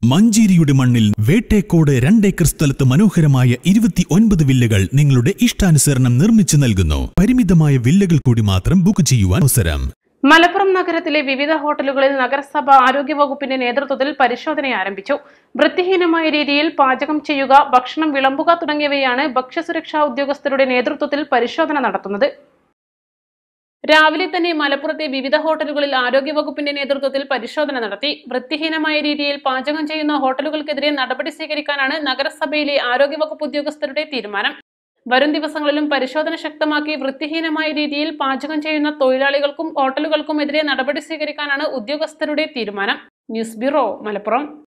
മഞ്ചേരിയുടെ മണ്ണിൽ വേട്ടേക്കോട് രണ്ടേക്കർ സ്ഥലത്ത് മനോഹരമായ ഇരുപത്തി ഒൻപത് വില്ലകൾ നിങ്ങളുടെ ഇഷ്ടാനുസരണം നിർമ്മിച്ചു നൽകുന്നു പരിമിതമായ വില്ലകൾ കൂടി മാത്രം ബുക്ക് ചെയ്യുവാൻ അവസരം മലപ്പുറം നഗരത്തിലെ വിവിധ ഹോട്ടലുകളിൽ നഗരസഭ ആരോഗ്യവകുപ്പിന്റെ നേതൃത്വത്തിൽ പരിശോധന ആരംഭിച്ചു വൃത്തിഹീനമായ രീതിയിൽ പാചകം ചെയ്യുക ഭക്ഷണം വിളമ്പുക തുടങ്ങിയവയാണ് ഭക്ഷ്യസുരക്ഷാ ഉദ്യോഗസ്ഥരുടെ നേതൃത്വത്തിൽ പരിശോധന നടത്തുന്നത് രാവിലെ തന്നെ മലപ്പുറത്തെ വിവിധ ഹോട്ടലുകളിൽ ആരോഗ്യവകുപ്പിന്റെ നേതൃത്വത്തിൽ പരിശോധന നടത്തി വൃത്തിഹീനമായ രീതിയിൽ പാചകം ചെയ്യുന്ന ഹോട്ടലുകൾക്കെതിരെ നടപടി സ്വീകരിക്കാനാണ് നഗരസഭയിലെ ആരോഗ്യവകുപ്പ് ഉദ്യോഗസ്ഥരുടെ തീരുമാനം വരും ദിവസങ്ങളിലും പരിശോധന ശക്തമാക്കി വൃത്തിഹീനമായ രീതിയിൽ പാചകം ചെയ്യുന്ന തൊഴിലാളികൾക്കും ഹോട്ടലുകൾക്കും എതിരെ നടപടി സ്വീകരിക്കാനാണ് ഉദ്യോഗസ്ഥരുടെ തീരുമാനം ന്യൂസ് ബ്യൂറോ മലപ്പുറം